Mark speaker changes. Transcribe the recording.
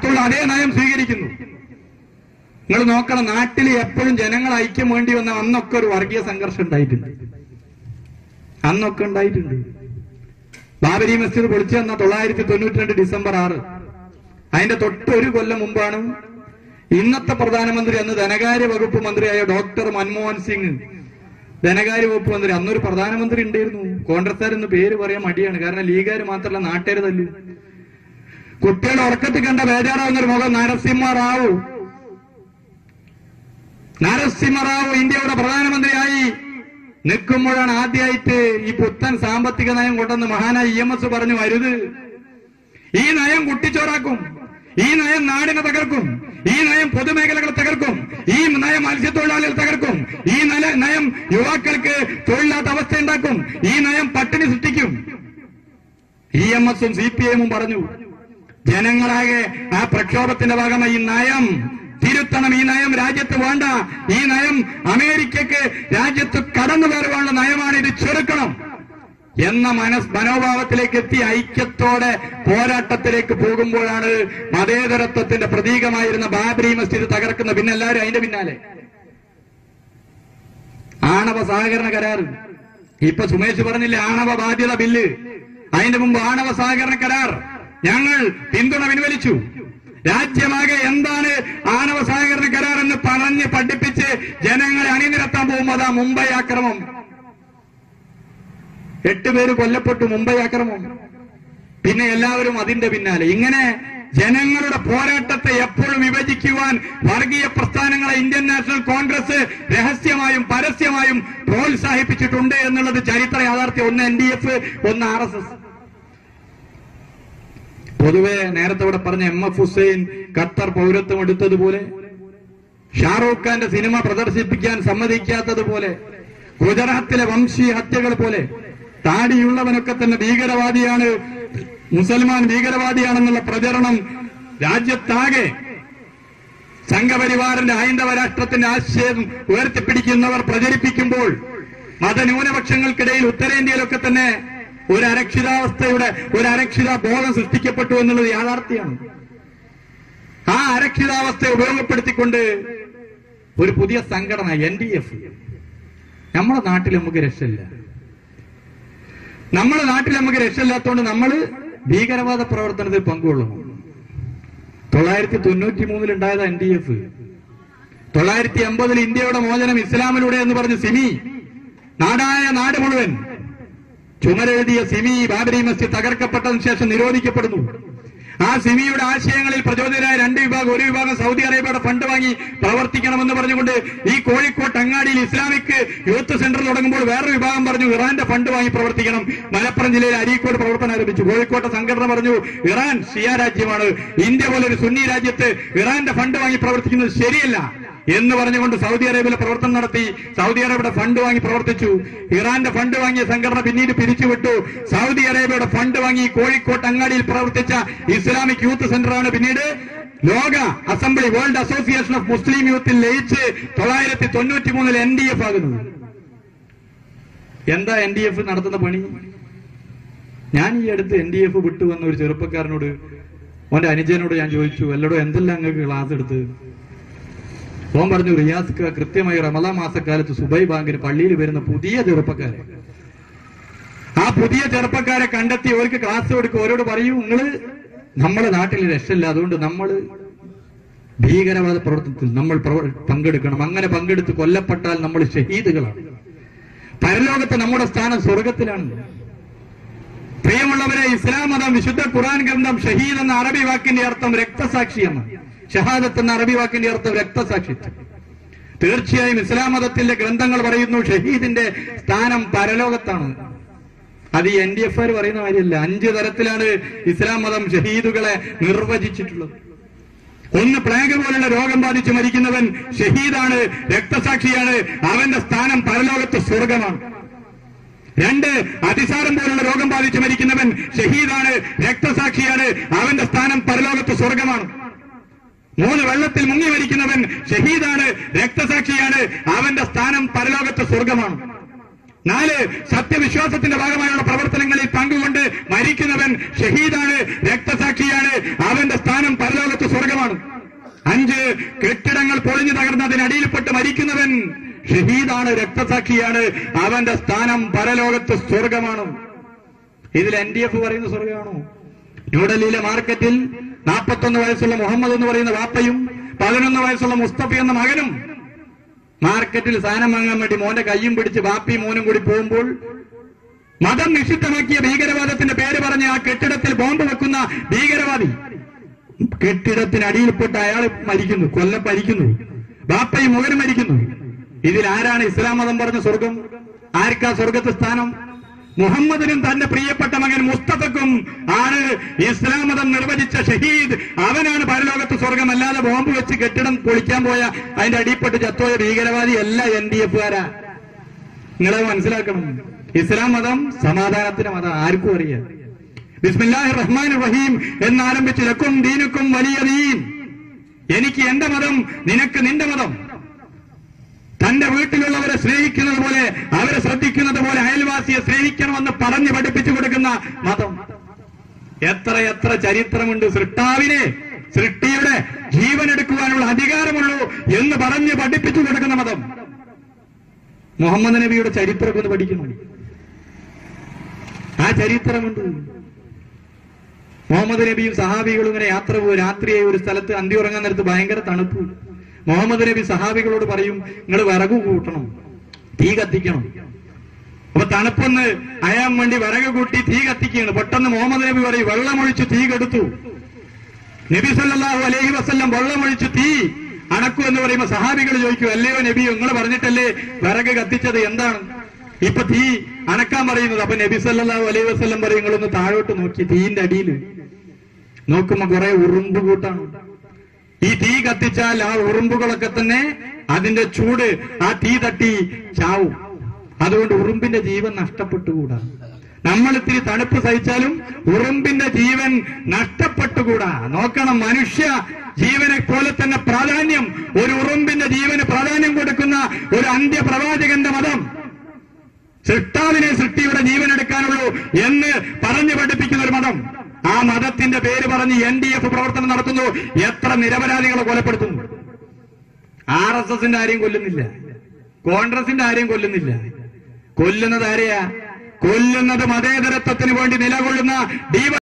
Speaker 1: അകത്തുള്ള അതേ നയം സ്വീകരിക്കുന്നു നിങ്ങൾ നോക്കണം നാട്ടിൽ എപ്പോഴും ജനങ്ങൾ ഐക്യം വേണ്ടി വന്ന അന്നൊക്കെ ഒരു വർഗീയ സംഘർഷം ഉണ്ടായിട്ടുണ്ട് അന്നൊക്കെ ഉണ്ടായിട്ടുണ്ട് ബാബരി മസ്ജിദ് പൊളിച്ചു വന്ന തൊള്ളായിരത്തി തൊണ്ണൂറ്റി രണ്ട് ഡിസംബർ ആറ് അതിന്റെ തൊട്ട് ഒരു കൊല്ലം മുമ്പാണ് ഇന്നത്തെ പ്രധാനമന്ത്രി അന്ന് ധനകാര്യ വകുപ്പ് മന്ത്രിയായ ഡോക്ടർ മൻമോഹൻ സിംഗ് ധനകാര്യ വകുപ്പ് മന്ത്രി അന്നൊരു പ്രധാനമന്ത്രി ഉണ്ടായിരുന്നു കോൺഗ്രസ്സുകാരെന്ന് പേര് പറയാൻ മടിയാണ് കാരണം ലീഗുകാർ മാത്രമല്ല നാട്ടുകാർ തല്ലു കുട്ടികളുടെ ഉറക്കത്തിൽ കണ്ട ബേജാറാവുന്നൊരു മുഖം നരസിംഹ റാവു നരസിംഹറാവു ഇന്ത്യയുടെ പ്രധാനമന്ത്രിയായി നിൽക്കുമ്പോഴാണ് ആദ്യമായിട്ട് ഈ പുത്തൻ സാമ്പത്തിക നയം കൊണ്ടെന്ന് മഹാനായ ഇ എം എസ് പറഞ്ഞു വരുത് ഈ നയം കുട്ടിച്ചോറാക്കും ഈ നയം നാടിനെ തകർക്കും ഈ നയം പൊതുമേഖലകളെ തകർക്കും ഈ നയം മത്സ്യത്തൊഴിലാളികൾ തകർക്കും ഈ നല- നയം യുവാക്കൾക്ക് തൊഴിലാത്ത അവസ്ഥ ഉണ്ടാക്കും ഈ നയം പട്ടിണി സൃഷ്ടിക്കും ഇ എം എസും സി പി എമ്മും പറഞ്ഞു ജനങ്ങളാകെ ആ പ്രക്ഷോഭത്തിന്റെ ഭാഗമായി ഈ നയം തിരുത്തണം ഈ നയം രാജ്യത്ത് വേണ്ട ഈ നയം അമേരിക്കക്ക് രാജ്യത്ത് കടന്നു കയറുവാനുള്ള നയമാണ് ഇത് ചെറുക്കണം എന്ന മനസ് മനോഭാവത്തിലേക്ക് എത്തി ഐക്യത്തോടെ പോരാട്ടത്തിലേക്ക് പോകുമ്പോഴാണ് മതേതരത്വത്തിന്റെ പ്രതീകമായിരുന്ന ബാബരി മസ്ജിദ് തകർക്കുന്ന പിന്നെ എല്ലാവരും അതിന്റെ പിന്നാലെ ആണവ സഹകരണ കരാർ ഇപ്പൊ സുമേഷ് പറഞ്ഞില്ലേ ആണവ ബാധ്യത ബില്ല് അതിന്റെ മുമ്പ് ആണവ സഹകരണ കരാർ ഞങ്ങൾ പിന്തുണ പിൻവലിച്ചു രാജ്യമാകെ എന്താണ് ആണവ സഹകരണ കരാർ എന്ന് പറഞ്ഞ് പഠിപ്പിച്ച് ജനങ്ങളെ അണിനിരത്താൻ പോകുമ്പോൾ അതാ മുംബൈ ആക്രമം എട്ട് പേര് കൊല്ലപ്പെട്ടു മുംബൈ ആക്രമം പിന്നെ എല്ലാവരും അതിന്റെ പിന്നാലെ ഇങ്ങനെ ജനങ്ങളുടെ പോരാട്ടത്തെ എപ്പോഴും വിഭജിക്കുവാൻ വർഗീയ പ്രസ്ഥാനങ്ങളെ ഇന്ത്യൻ നാഷണൽ കോൺഗ്രസ് രഹസ്യമായും പരസ്യമായും പ്രോത്സാഹിപ്പിച്ചിട്ടുണ്ട് എന്നുള്ളത് ചരിത്ര യാഥാർത്ഥ്യം ഒന്ന് എൻ ഡി എഫ് ഒന്ന് ആർ എസ് എസ് പൊതുവെ നേരത്തെ ഇവിടെ പറഞ്ഞ എം എഫ് ഹുസൈൻ ഖത്തർ പൗരത്വം എടുത്തതുപോലെ ഷാറൂഖ് ഖാന്റെ സിനിമ പ്രദർശിപ്പിക്കാൻ സമ്മതിക്കാത്തതുപോലെ ഗുജറാത്തിലെ വംശീയ ഹത്യകൾ പോലെ താടിയുള്ളവനൊക്കെ തന്നെ ഭീകരവാദിയാണ് മുസൽമാൻ ഭീകരവാദിയാണെന്നുള്ള പ്രചരണം രാജ്യത്താകെ സംഘപരിവാറിന്റെ ഹൈന്ദവ രാഷ്ട്രത്തിന്റെ ആശയം ഉയർത്തിപ്പിടിക്കുന്നവർ പ്രചരിപ്പിക്കുമ്പോൾ മതന്യൂനപക്ഷങ്ങൾക്കിടയിൽ ഉത്തരേന്ത്യയിലൊക്കെ തന്നെ ഒരു അരക്ഷിതാവസ്ഥയുടെ ഒരു അരക്ഷിത ബോധം സൃഷ്ടിക്കപ്പെട്ടു എന്നുള്ളത് യാഥാർത്ഥ്യമാണ് ആ അരക്ഷിതാവസ്ഥയെ ഉപയോഗപ്പെടുത്തിക്കൊണ്ട് ഒരു പുതിയ സംഘടന എൻ ഡി എഫ് നമ്മുടെ നാട്ടിൽ നമുക്ക് രക്ഷയില്ല നമ്മുടെ നാട്ടിൽ നമുക്ക് രക്ഷയില്ലാത്തതുകൊണ്ട് നമ്മൾ ഭീകരവാദ പ്രവർത്തനത്തിൽ പങ്കുകൊള്ളുന്നു തൊള്ളായിരത്തി തൊണ്ണൂറ്റി മൂന്നിൽ ഉണ്ടായത് എൻ ഡി എഫ് തൊള്ളായിരത്തി എൺപതിൽ ഇന്ത്യയുടെ മോചനം ഇസ്ലാമിലൂടെ എന്ന് പറഞ്ഞ് സിമി നാടായ നാട് മുഴുവൻ ചുമരെഴുതിയ സിമി ബാബരി മസ്ജിദ് തകർക്കപ്പെട്ടതിന് ശേഷം നിരോധിക്കപ്പെടുന്നു ആ സിമിയുടെ ആശയങ്ങളിൽ പ്രചോദിതരായ രണ്ട് വിഭാഗം ഒരു വിഭാഗം സൗദി അറേബ്യയുടെ ഫണ്ട് വാങ്ങി പ്രവർത്തിക്കണമെന്ന് പറഞ്ഞുകൊണ്ട് ഈ കോഴിക്കോട്ട് അങ്ങാടിയിൽ ഇസ്ലാമിക് യൂത്ത് സെന്റർ തുടങ്ങുമ്പോൾ വേറൊരു വിഭാഗം പറഞ്ഞു ഇറാന്റെ ഫണ്ട് വാങ്ങി പ്രവർത്തിക്കണം മലപ്പുറം ജില്ലയിൽ അരീക്കോട് പ്രവർത്തനം ആരംഭിച്ചു കോഴിക്കോട്ടെ സംഘടന പറഞ്ഞു ഇറാൻ ഷിയ രാജ്യമാണ് ഇന്ത്യ പോലെ ഒരു സുന്നി രാജ്യത്ത് ഇറാന്റെ ഫണ്ട് വാങ്ങി പ്രവർത്തിക്കുന്നത് ശരിയല്ല എന്ന് പറഞ്ഞുകൊണ്ട് സൗദി അറേബ്യയിൽ പ്രവർത്തനം നടത്തി സൗദി അറേബ്യയുടെ ഫണ്ട് വാങ്ങി പ്രവർത്തിച്ചു ഇറാന്റെ ഫണ്ട് വാങ്ങിയ സംഘടന പിന്നീട് പിരിച്ചുവിട്ടു സൗദി അറേബ്യയുടെ ഫണ്ട് വാങ്ങി കോഴിക്കോട്ട് അങ്ങാടിയിൽ പ്രവർത്തിച്ച ഇസ്ലാമിക് യൂത്ത് സെന്ററാണ് പിന്നീട് ലോക assembly world association of Muslim യൂത്തിൽ ലയിച്ച് തൊള്ളായിരത്തി തൊണ്ണൂറ്റി മൂന്നിൽ എൻ ഡി എഫ് ആകുന്നത് എന്താ എൻ ഡി എഫ് നടത്തുന്ന പണി ഞാൻ ഈ അടുത്ത് എൻ ഡി എഫ് വിട്ടു വന്ന ഒരു ചെറുപ്പക്കാരനോട് ഓന്റെ അനുജനോട് ഞാൻ ചോദിച്ചു എല്ലടോ എന്തെല്ലാം അങ്ങക്ക് ക്ലാസ് എടുത്ത് ഓൻ പറഞ്ഞു റിയാസ് ക കൃത്യമായി റമദാ മാസക്കാലത്ത് സുബൈ ബാങ്കിന് പള്ളിയിൽ വരുന്ന പുതിയ ചെറുപ്പക്കാരെ ആ പുതിയ ചെറുപ്പക്കാരെ കണ്ടെത്തി അവർക്ക് ക്ലാസ് കൊടുക്കും അവരോട് പറയൂ നിങ്ങള് നമ്മുടെ നാട്ടിൽ രക്ഷയില്ല അതുകൊണ്ട് നമ്മൾ ഭീകരവാദ പ്രവർത്തനത്തിൽ നമ്മൾ പ്രവ- പങ്കെടുക്കണം അങ്ങനെ പങ്കെടുത്ത് കൊല്ലപ്പെട്ടാൽ നമ്മൾ ഷഹീദുകളാണ് പരലോകത്ത് നമ്മുടെ സ്ഥാനം സ്വർഗത്തിലാണ് പ്രിയമുള്ളവരെ ഇസ്ലാം മതം വിശുദ്ധ ഖുറാൻ ഗ്രന്ഥം ഷഹീദ് എന്ന അറബി വാക്കിന്റെ അർത്ഥം രക്തസാക്ഷി എന്ന് ഷഹാദത്ത് എന്ന അറബി വാക്കിന്റെ അർത്ഥം രക്തസാക്ഷിത്വം തീർച്ചയായും ഇസ്ലാം മതത്തിന്റെ ഗ്രന്ഥങ്ങൾ പറയുന്നു ഷഹീദിന്റെ സ്ഥാനം പരലോകത്താണ് അത് ഈ എൻ ഡി എഫ് ആർ പറയുന്ന കാര്യമല്ല അഞ്ച് തരത്തിലാണ് ഇസ്ലാം മതം ഷഹീദുകളെ നിർവചിച്ചിട്ടുള്ളത് ഒന്ന് പ്ലേഗ് പോലുള്ള രോഗം ബാധിച്ച് മരിക്കുന്നവൻ ഷഹീദാണ് രക്തസാക്ഷിയാണ് അവന്റെ സ്ഥാനം പരലോകത്ത് സ്വർഗമാണ് രണ്ട് അതിസാരം പോലുള്ള രോഗം ബാധിച്ച് മരിക്കുന്നവൻ ഷഹീദാണ് രക്തസാക്ഷിയാണ് അവന്റെ സ്ഥാനം പരലോകത്ത് സ്വർഗമാണ് മൂന്ന് വെള്ളത്തിൽ മുങ്ങി മരിക്കുന്നവൻ ഷഹീദാണ് രക്തസാക്ഷിയാണ് അവന്റെ സ്ഥാനം പരലോകത്ത് സ്വർഗമാണ് നാല് സത്യവിശ്വാസത്തിന്റെ ഭാഗമായുള്ള പ്രവർത്തനങ്ങളിൽ പങ്കുകൊണ്ട് മരിക്കുന്നവൻ ഷഹീദാണ് രക്തസാക്ഷിയാണ് അവന്റെ സ്ഥാനം പരലോകത്ത് സ്വർഗം സ്വർഗമാണ് അഞ്ച് കെട്ടിടങ്ങൾ പൊളിഞ്ഞു തകർന്നതിനടിയിൽപ്പെട്ട് മരിക്കുന്നവൻ ഷഹീദാണ് രക്തസാക്ഷിയാണ് അവന്റെ സ്ഥാനം പരലോകത്ത് സ്വർഗമാണ് ഇതിൽ എൻ ഡി എഫ് പറയുന്ന സ്വർഗമാണോ ന്യൂഡൽഹിയിലെ മാർക്കറ്റിൽ നാൽപ്പത്തൊന്ന് വയസ്സുള്ള മുഹമ്മദ് എന്ന് പറയുന്ന വാപ്പയും പതിനൊന്ന് വയസ്സുള്ള മുസ്തഫ എന്ന മകനും മാർക്കറ്റിൽ സാധനം വാങ്ങാൻ വേണ്ടി മോന്റെ കയ്യും പിടിച്ച് വാപ്പിയും മോനും കൂടി പോകുമ്പോൾ മതം നിഷിദ്ധമാക്കിയ ഭീകരവാദത്തിന്റെ പേര് പറഞ്ഞ് ആ കെട്ടിടത്തിൽ ബോംബ് വെക്കുന്ന ഭീകരവാദി കെട്ടിടത്തിനടിയിൽപ്പെട്ട് അയാൾ മരിക്കുന്നു കൊല്ലം മരിക്കുന്നു ബാപ്പയും മകനും മരിക്കുന്നു ഇതിൽ ആരാണ് ഇസ്ലാം മതം പറഞ്ഞ സ്വർഗം ആർക്കാ സ്വർഗത്ത് സ്ഥാനം മുഹമ്മദിനും തന്റെ പ്രിയപ്പെട്ട മകൻ മുസ്തഫക്കും ആണ് ഇസ്ലാം മതം നിർവചിച്ച ഷഹീദ് അവനാണ് പരലോകത്ത് സ്വർഗം അല്ലാതെ ബോംബ് വെച്ച് കെട്ടിടം പൊളിക്കാൻ പോയ അതിന്റെ അടിപ്പെട്ട് ചത്തോയ ഭീകരവാദി അല്ല എൻ ഡി എഫുകാരാ നിങ്ങളെ മനസ്സിലാക്കണം ഇസ്ലാം മതം സമാധാനത്തിന്റെ മതം ആർക്കും അറിയാം ബിസ്മില്ലാഹി റഹ്മാൻ റഹീം എന്നാരംഭിച്ച് ലക്കും ദീനുക്കും വലിയ ദീൻ എനിക്ക് എന്റെ മതം നിനക്ക് നിന്റെ മതം തന്റെ വീട്ടിലുള്ളവരെ സ്നേഹിക്കുന്നത് പോലെ അവരെ ശ്രദ്ധിക്കുന്നത് പോലെ അയൽവാസിയെ സ്നേഹിക്കണമെന്ന് പറഞ്ഞു പഠിപ്പിച്ചു കൊടുക്കുന്ന മതം എത്ര എത്ര ചരിത്രമുണ്ട് സൃഷ്ടാവിനെ സൃഷ്ടിയുടെ ജീവൻ എടുക്കുവാനുള്ള അധികാരമുള്ളൂ എന്ന് പറഞ്ഞ് പഠിപ്പിച്ചു കൊടുക്കുന്ന മതം മുഹമ്മദ് നബിയുടെ ചരിത്രമൊക്കെ ഒന്ന് പഠിക്കണം ആ ചരിത്രമുണ്ട് മുഹമ്മദ് നബിയും സഹാബികളും ഇങ്ങനെ യാത്ര പോകും രാത്രിയായി ഒരു സ്ഥലത്ത് അന്തി ഉറങ്ങാൻ നേരത്ത് ഭയങ്കര തണുപ്പ് മുഹമ്മദ് നബി സഹാബികളോട് പറയും നിങ്ങൾ വിറകു കൂട്ടണം തീ കത്തിക്കണം അപ്പൊ തണുപ്പൊന്ന് അയാൻ വേണ്ടി വിറക് കൂട്ടി തീ കത്തിക്കുകയാണ് പെട്ടെന്ന് മുഹമ്മദ് നബി പറയും വെള്ളമൊഴിച്ച് തീ കെടുത്തു നബി സല്ലല്ലാഹു അലൈഹി വസല്ലം വെള്ളമൊഴിച്ച് തീ അണക്കു എന്ന് പറയുമ്പോ സഹാബികൾ ചോദിക്കും അല്ലയോ നബി നിങ്ങൾ പറഞ്ഞിട്ടല്ലേ വിറക് കത്തിച്ചത് എന്താണ് ഇപ്പൊ തീ അണക്കാൻ പറയുന്നത് അപ്പൊ നബി സല്ലല്ലാഹു അലൈഹി വസല്ലം പറയും നിങ്ങളൊന്ന് താഴോട്ട് നോക്കി തീന്റെ അടിയിൽ നോക്കുമ്പോ കുറെ ഉറുമ്പ് കൂട്ടാണ് ഈ തീ കത്തിച്ചാൽ ആ ഉറുമ്പുകളൊക്കെ തന്നെ അതിന്റെ ചൂട് ആ തീ തട്ടി ചാവും അതുകൊണ്ട് ഉറുമ്പിന്റെ ജീവൻ നഷ്ടപ്പെട്ടുകൂടാ നമ്മൾ ഇത്തിരി തണുപ്പ് സഹിച്ചാലും ഉറുമ്പിന്റെ ജീവൻ നഷ്ടപ്പെട്ടുകൂടാ നോക്കണം മനുഷ്യ ജീവനെ പോലെ തന്നെ പ്രാധാന്യം ഒരു ഉറുമ്പിന്റെ ജീവന് പ്രാധാന്യം കൊടുക്കുന്ന ഒരു അന്ത്യപ്രവാചകന്റെ മതം സൃഷ്ടാവിനെ സൃഷ്ടിയുടെ ജീവൻ എടുക്കാനുള്ളൂ എന്ന് പറഞ്ഞു പഠിപ്പിക്കുന്ന ഒരു മതം ആ മതത്തിന്റെ പേര് പറഞ്ഞ് എൻ ഡി എഫ് പ്രവർത്തനം നടത്തുന്നു എത്ര നിരപരാധികളെ കൊലപ്പെടുത്തുന്നു ആർ എസ് എസിന്റെ ആരെയും കൊല്ലുന്നില്ല കോൺഗ്രസിന്റെ ആരെയും കൊല്ലുന്നില്ല കൊല്ലുന്നത് ആരെയാ കൊല്ലുന്നത് മതേതരത്വത്തിന് വേണ്ടി നിലകൊള്ളുന്ന ഡി